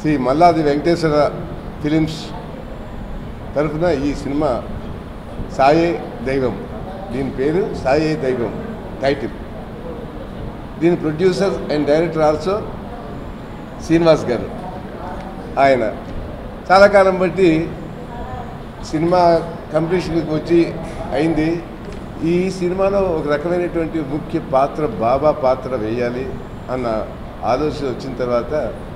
Shri Malladi Venkateswara films తరఫున ఈ cinema సాయే దైవం దీని పేరు సాయే దైవం టైటిల్ దీని producer and director also Srinivas గారు ఆయన చాలా కాలం బట్టి సినిమా కంప్లీషన్కి వచ్చి అయింది ఈ సినిమాలో ఒక రకమైనటువంటి ముఖ్య పాత్ర బాబా పాత్ర వేయాలి అన్న ఆలోచన వచ్చిన తర్వాత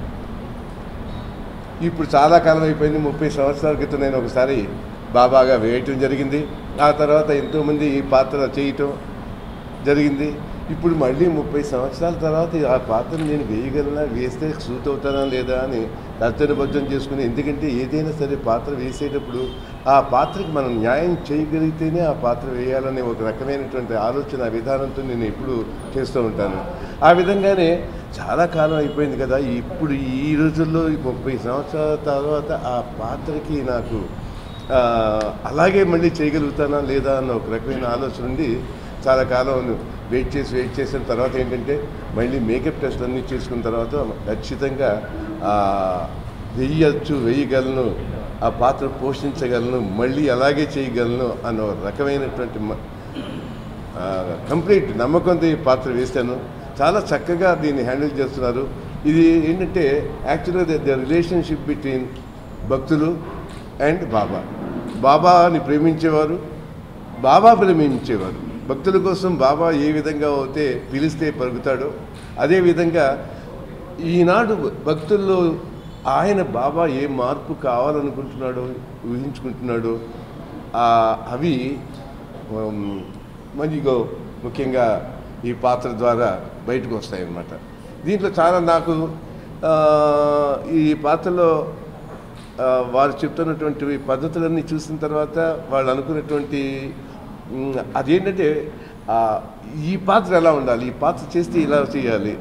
ఇప్పుడు చాలా కాలం అయిపోయింది ముప్పై సంవత్సరాల క్రితం నేను ఒకసారి బాబాగా వేయటం జరిగింది ఆ తర్వాత ఎంతోమంది ఈ పాత్ర చేయటం జరిగింది ఇప్పుడు మళ్ళీ ముప్పై సంవత్సరాల తర్వాత ఆ పాత్రను నేను వేయగలనా వేస్తే సూట్ అవుతానా లేదా అని తర్జనబద్ధం చేసుకుని ఎందుకంటే ఏదైనా సరే పాత్ర వేసేటప్పుడు ఆ పాత్రకి మనం న్యాయం చేయగలిగితేనే ఆ పాత్ర వేయాలనే ఒక రకమైనటువంటి ఆలోచన విధానంతో నేను ఎప్పుడు చేస్తూ ఉంటాను ఆ విధంగానే చాలా కాలం అయిపోయింది కదా ఇప్పుడు ఈ రోజుల్లో ఈ ముప్పై సంవత్సరాల తర్వాత ఆ పాత్రకి నాకు ఆ, అలాగే మళ్ళీ చేయగలుగుతానా లేదా అన్న ఒక రకమైన ఆలోచన ఉండి చాలా కాలం వెయిట్ చేసి వెయిట్ చేసిన తర్వాత ఏంటంటే మళ్ళీ మేకప్ టెస్ట్ అన్నీ చేసుకున్న తర్వాత ఖచ్చితంగా ఆ, వెయ్యొచ్చు వేయగలను ఆ పాత్ర పోషించగలను మళ్ళీ అలాగే చేయగలను అన్న ఒక రకమైనటువంటి మ- ఆ, కంప్లీట్ నమ్మకంతో ఈ పాత్ర వేశాను చాలా చక్కగా దీన్ని హ్యాండిల్ చేస్తున్నారు ఇది ఏంటంటే యాక్చువల్గా ద రిలేషన్షిప్ బిట్వీన్ భక్తులు అండ్ బాబా బాబాని ప్రేమించేవారు బాబా ప్రేమించేవారు భక్తుల కోసం బాబా ఏ విధంగా అయితే పిలిస్తే పలుకుతాడో అదేవిధంగా ఈనాడు భక్తుల్లో ఆయన బాబా ఏ మార్పు కావాలనుకుంటున్నాడో ఊహించుకుంటున్నాడో ఆ, అవి ఉమ్, మంచిగా ముఖ్యంగా ఈ పాత్ర ద్వారా బయటకు వస్తాయన్నమాట దీంట్లో చాలా నాకు ఆ, ఈ పాత్రలో ఆ, వారు చెప్తున్నటువంటి పద్ధతులన్నీ చూసిన తర్వాత వాళ్ళు అనుకున్నటువంటి ఉమ్, అదేంటంటే ఆ, ఈ పాత్ర ఎలా ఉండాలి ఈ పాత్ర చేస్తే ఇలా చేయాలి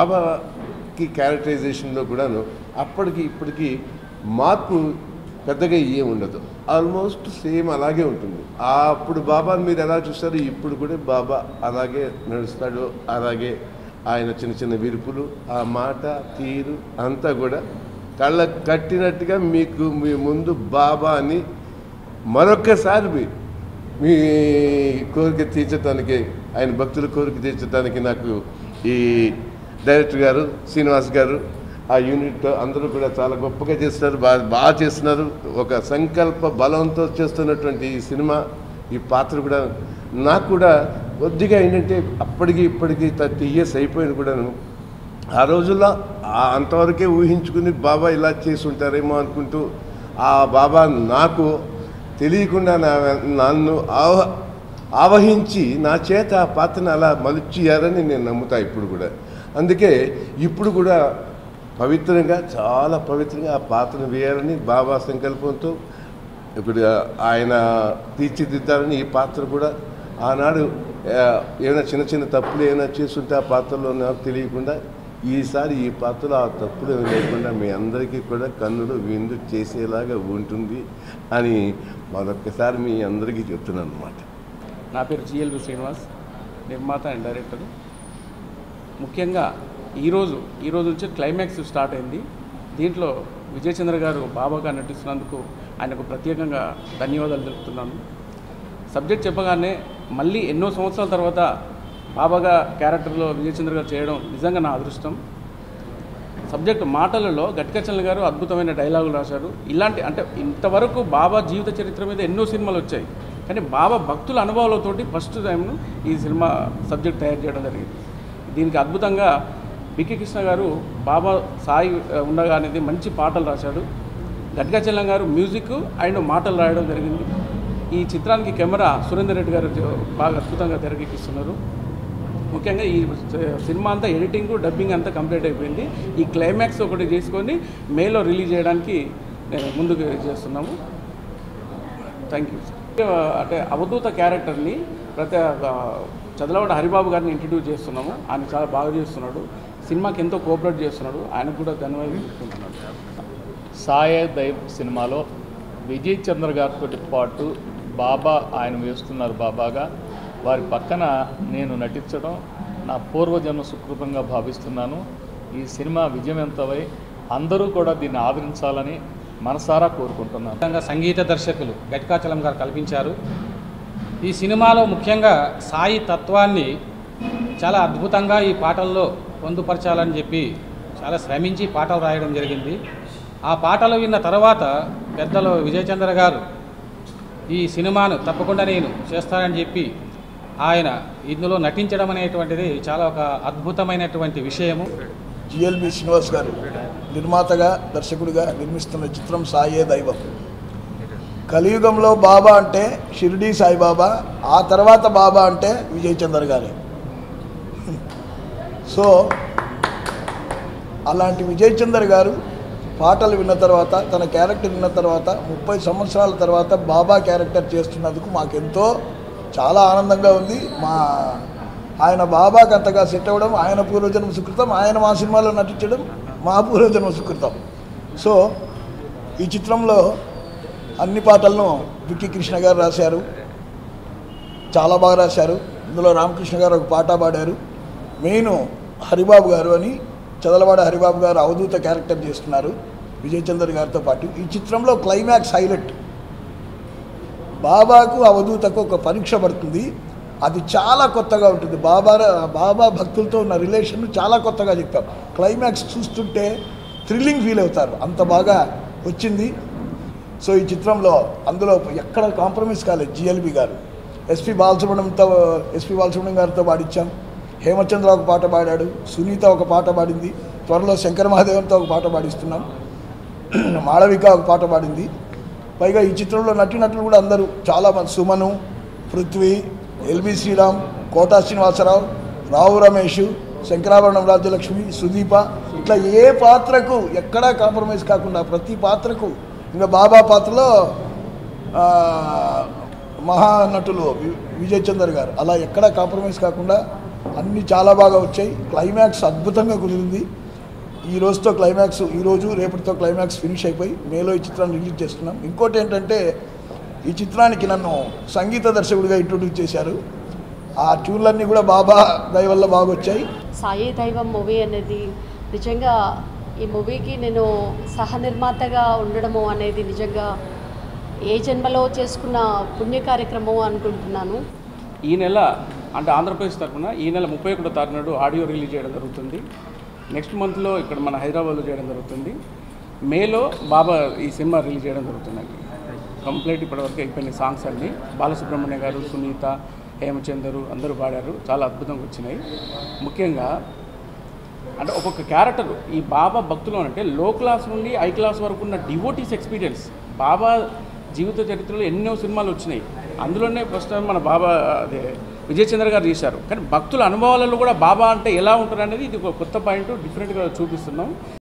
బాబాకి క్యారెక్టరైజేషన్లో కూడాను అప్పటికి ఇప్పటికి మార్పు పెద్దగా ఏం ఉండదు ఆల్మోస్ట్ సేమ్ అలాగే ఉంటుంది ఆ అప్పుడు బాబాని మీరు ఎలా చూస్తారు ఇప్పుడు కూడా బాబా అలాగే నడుస్తాడు అలాగే ఆయన చిన్న చిన్న విరుపులు ఆ మాట తీరు అంతా కూడా కళ్ళ కట్టినట్టుగా మీకు మీ ముందు బాబా అని మరొక్కసారి మీ మీ కోరిక తీర్చడానికి ఆయన భక్తుల కోరిక తీర్చడానికి నాకు ఈ డైరెక్టర్ గారు శ్రీనివాస్ గారు ఆ యూనిట్ అందరూ కూడా చాలా గొప్పగా చేస్తున్నారు బాగా బాగా చేస్తున్నారు ఒక సంకల్ప బలంతో చేస్తున్నటువంటి ఈ సినిమా ఈ పాత్ర కూడా నాకు కూడా కొద్దిగా ఏంటంటే అప్పటికి ఇప్పటికి థర్టీ ఇయర్స్ అయిపోయింది కూడాను ఆ రోజుల్లో ఆ అంతవరకే ఊహించుకుని బాబా ఇలా చేసి ఉంటారేమో అనుకుంటూ ఆ బాబా నాకు తెలియకుండా నా నన్ను ఆవ ఆవహించి నా చేత ఆ పాత్రను అలా మలుచియారని నేను నమ్ముతా ఇప్పుడు కూడా అందుకే ఇప్పుడు కూడా పవిత్రంగా చాలా పవిత్రంగా ఆ పాత్రను వేయాలని బాబా సంకల్పంతో ఇప్పుడు ఆయన తీర్చిదిద్దాలని ఈ పాత్ర కూడా ఆనాడు ఆ, ఏమైనా చిన్న చిన్న తప్పులు ఏమైనా చేస్తుంటే ఆ పాత్రలో నాకు తెలియకుండా ఈసారి ఈ పాత్రలో ఆ తప్పులు ఏమీ లేకుండా మీ అందరికీ కూడా కన్నులు విందు చేసేలాగా ఉంటుంది అని మరొక్కసారి మీ అందరికీ చెప్తున్నాను అనమాట నా పేరు జిఎల్వి శ్రీనివాస్ నిర్మాత అండ్ డైరెక్టర్ ముఖ్యంగా ఈరోజు ఈరోజు నుంచి క్లైమాక్స్ స్టార్ట్ అయింది దీంట్లో విజయ్ చంద్ర గారు బాబాగా నటిస్తున్నందుకు ఆయనకు ప్రత్యేకంగా ధన్యవాదాలు తెలుపుతున్నాను సబ్జెక్ట్ చెప్పగానే మళ్ళీ ఎన్నో సంవత్సరాల తర్వాత బాబాగా క్యారెక్టర్లో విజయ్ చంద్ర గారు చేయడం నిజంగా నా అదృష్టం సబ్జెక్ట్ మాటలలో గట్కచల్ గారు అద్భుతమైన డైలాగులు రాశారు ఇలాంటి అంటే ఇంతవరకు బాబా జీవిత చరిత్ర మీద ఎన్నో సినిమాలు వచ్చాయి కానీ బాబా భక్తుల అనుభవాలతోటి ఫస్ట్ టైంను ఈ సినిమా సబ్జెక్ట్ తయారు చేయడం జరిగింది దీనికి అద్భుతంగా బికి కృష్ణ గారు బాబా సాయి ఆ, ఉండగా అనేది మంచి పాటలు రాశాడు గట్కచలం గారు మ్యూజిక్ అండ్ మాటలు రాయడం జరిగింది ఈ చిత్రానికి కెమెరా సురేందర్ రెడ్డి గారు జ- బాగా అద్భుతంగా తెరకెక్కిస్తున్నారు ముఖ్యంగా ఈ సినిమా అంతా ఎడిటింగ్ డబ్బింగ్ అంతా కంప్లీట్ అయిపోయింది ఈ క్లైమాక్స్ ఒకటి చేసుకొని మేలో రిలీజ్ చేయడానికి నేను ముందుకు చేస్తున్నాము థ్యాంక్ యూ అంటే అవధూత క్యారెక్టర్ని ప్రతి ఆ, చదలవాడ హరిబాబు గారిని ఇంట్రడ్యూస్ చేస్తున్నాము ఆయన చాలా బాగా చేస్తున్నాడు సినిమాకి ఎంతో కోఆపరేట్ చేస్తున్నాడు ఆయనకు కూడా ధన్యవాదాలు తెలుపుకుంటున్నాను సాయ దైవ్ సినిమాలో విజయ్ చంద్ర గారితో పాటు బాబా ఆయన వేస్తున్నారు బాబాగా వారి పక్కన నేను నటించడం నా పూర్వజన్మ సుకృతంగా భావిస్తున్నాను ఈ సినిమా విజయవంతమై అందరూ కూడా దీన్ని ఆదరించాలని మనసారా కోరుకుంటున్నాను ముఖ్యంగా సంగీత దర్శకులు గట్కాచలం గారు కల్పించారు ఈ సినిమాలో ముఖ్యంగా సాయి తత్వాన్ని చాలా అద్భుతంగా ఈ పాటల్లో పొందుపరచాలని చెప్పి చాలా శ్రమించి పాటలు రాయడం జరిగింది ఆ పాటలు విన్న తర్వాత పెద్దలు విజయచంద్ర గారు ఈ సినిమాను తప్పకుండా నేను చేస్తానని చెప్పి ఆయన ఇందులో నటించడం అనేటువంటిది చాలా ఒక అద్భుతమైనటువంటి విషయము జిఎల్బి శ్రీనివాస్ గారు నిర్మాతగా దర్శకుడిగా నిర్మిస్తున్న చిత్రం సాయే దైవం కలియుగంలో బాబా అంటే షిరిడి సాయిబాబా ఆ తర్వాత బాబా అంటే విజయ్ చందర్ గారే సో అలాంటి విజయ్ చందర్ గారు పాటలు విన్న తర్వాత తన క్యారెక్టర్ విన్న తర్వాత ముప్పై సంవత్సరాల తర్వాత బాబా క్యారెక్టర్ చేస్తున్నందుకు మాకెంతో చాలా ఆనందంగా ఉంది మా ఆయన బాబాకి అంతగా సెట్ అవ్వడం ఆయన పూర్వజన్మ సుకృతం ఆయన మా సినిమాలో నటించడం మా పూర్వజన్మ సుకృతం సో ఈ చిత్రంలో అన్ని పాటలను విక్కీ కృష్ణ గారు రాశారు చాలా బాగా రాశారు ఇందులో రామకృష్ణ గారు ఒక పాట పాడారు మెయిన్ హరిబాబు గారు అని చదలవాడ హరిబాబు గారు అవధూత క్యారెక్టర్ చేస్తున్నారు విజయ్ చందర్ గారితో పాటు ఈ చిత్రంలో క్లైమాక్స్ హైలైట్ బాబాకు అవధూతకు ఒక పరీక్ష పడుతుంది అది చాలా కొత్తగా ఉంటుంది బాబా బాబా భక్తులతో ఉన్న రిలేషన్ చాలా కొత్తగా చెప్పాం క్లైమాక్స్ చూస్తుంటే థ్రిల్లింగ్ ఫీల్ అవుతారు అంత బాగా వచ్చింది సో ఈ చిత్రంలో అందులో ఎక్కడ కాంప్రమైజ్ కాలేదు జిఎల్బి గారు ఎస్పి బాలసుబ్రహ్మణ్యంతో ఎస్పి బాలసుబ్రహ్మణ్యం గారితో పాడించాం హేమచంద్ర ఒక పాట పాడాడు సునీత ఒక పాట పాడింది త్వరలో శంకర మహాదేవంతో ఒక పాట పాడిస్తున్నాం మాళవిక ఒక పాట పాడింది పైగా ఈ చిత్రంలో నటినట్లు కూడా అందరూ చాలా మంది సుమను పృథ్వీ ఎల్బి శ్రీరామ్ కోటా శ్రీనివాసరావు రావు రమేష్ శంకరాభరణం రాజ్యలక్ష్మి సుదీప ఇట్లా ఏ పాత్రకు ఎక్కడా కాంప్రమైజ్ కాకుండా ప్రతి పాత్రకు ఇంకా బాబా పాత్రలో ఆ, మహానటులు వి- విజయ్ చందర్ గారు అలా ఎక్కడా కాంప్రమైజ్ కాకుండా అన్నీ చాలా బాగా వచ్చాయి క్లైమాక్స్ అద్భుతంగా కుదిరింది ఈ రోజుతో క్లైమాక్స్ ఈ రోజు రేపటితో క్లైమాక్స్ ఫినిష్ అయిపోయి మేలో ఈ చిత్రాన్ని రిలీజ్ చేస్తున్నాం ఇంకోటి ఏంటంటే ఈ చిత్రానికి నన్ను సంగీత దర్శకుడిగా ఇంట్రొడ్యూస్ చేశారు ఆ ట్యూన్లన్నీ కూడా బాబా దయ వల్ల బాగా వచ్చాయి సాయి దైవం మూవీ అనేది నిజంగా ఈ మూవీకి నేను సహ నిర్మాతగా ఉండడము అనేది నిజంగా ఏ జన్మలో చేసుకున్న పుణ్య కార్యక్రమం అనుకుంటున్నాను ఈ నెల అంటే ఆంధ్రప్రదేశ్ తరఫున ఈ నెల ముప్పై ఒకటో తారీఖు నాడు ఆడియో రిలీజ్ చేయడం జరుగుతుంది నెక్స్ట్ మంత్లో ఇక్కడ మన హైదరాబాద్లో చేయడం జరుగుతుంది మేలో బాబా ఈ సినిమా రిలీజ్ చేయడం జరుగుతుందండి కంప్లీట్ ఇప్పటివరకు అయిపోయిన సాంగ్స్ అన్ని బాలసుబ్రహ్మణ్య గారు సునీత హేమచందరు అందరూ పాడారు చాలా అద్భుతంగా వచ్చినాయి ముఖ్యంగా అంటే ఒక్కొక్క క్యారెక్టర్ ఈ బాబా భక్తులు అంటే లో క్లాస్ నుండి ఐ క్లాస్ వరకు ఉన్న డివోటీస్ ఎక్స్పీరియన్స్ బాబా జీవిత చరిత్రలో ఎన్నో సినిమాలు వచ్చినాయి అందులోనే ఫస్ట్ టైం మన బాబా అదే విజయ్ చంద్ర గారు చేశారు కానీ భక్తుల అనుభవాలలో కూడా బాబా అంటే ఎలా ఉంటారు అనేది ఇది ఒక కొత్త పాయింట్ డిఫరెంట్గా చూపిస్తున్నాం